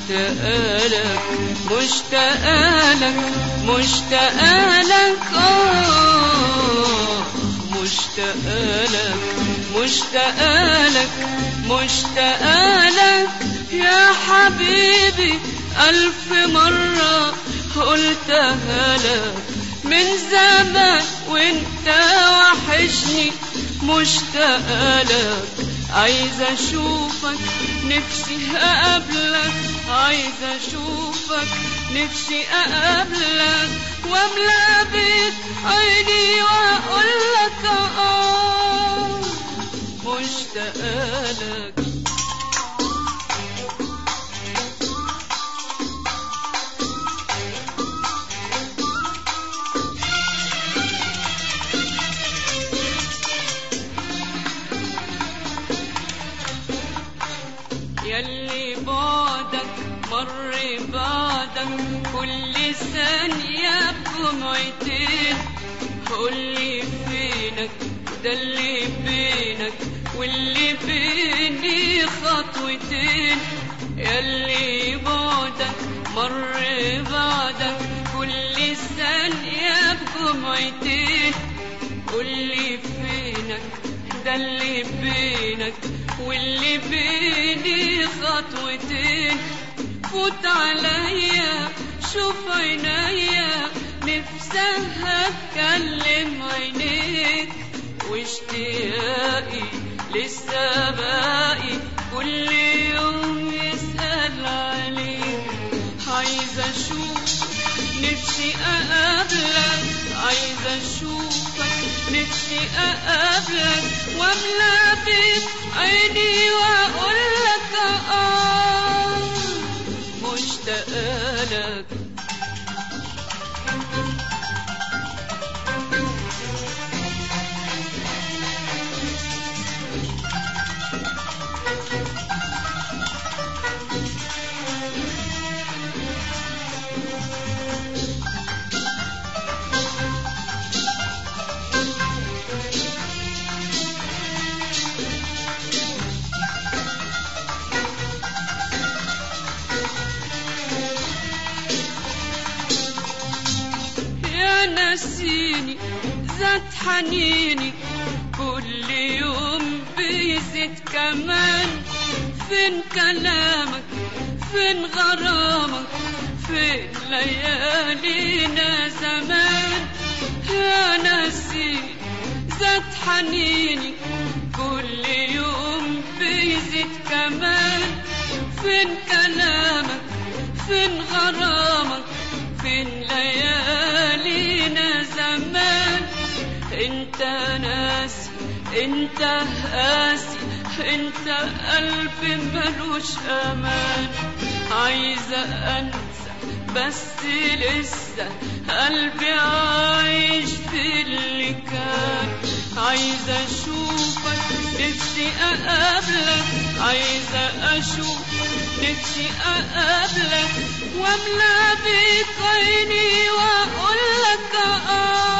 مشتاقة لك مشتاقة لك مشتاقة لك آه مشتاقة لك مشتاقة لك مشتاقة لك يا حبيبي ألف مرة قلتها لك من زمان وانت وحشني مشتاقة لك عايزة اشوفك نفسي اقابلك عايزة اشوفك نفسي اقابلك واملى بيت عيني واقول لك اه مشتاقة لك يلي بعدك مر بعدك كل ثانية بجمعتين قولي فينك ده اللي بينك واللي بيني خطوتين يلي بعدك مر بعدك كل ثانية بجمعتين قولي فينك ده اللي بينك واللي بيني خطوتين فوت عليا شوف عينيا نفسها اتكلم عينيك واشتياقي لسه باقي كل يوم يسأل عليك عايزة اشوف نفسي اقابلك عايزة اشوفك نفسي اقابلك واملى بيت عيني واقول لك اه مشتاقة لك يا نسيني زاد حنيني كل يوم بيزيد كمان فين كلامك فين غرامك فين ليالينا زمان يا نسيني زاد حنيني كل يوم بيزيد كمان فين كلامك فين غرامك فين ليالينا زمان انت ناسي انت قاسي انت قلبي ملوش امان عايزة انسى بس لسه قلبي عايش في اللي كان عايزة اشوفك نفسي اقابلك عايزة اشوف نفسي اقابلك واملى بيك عيني واقول لك اه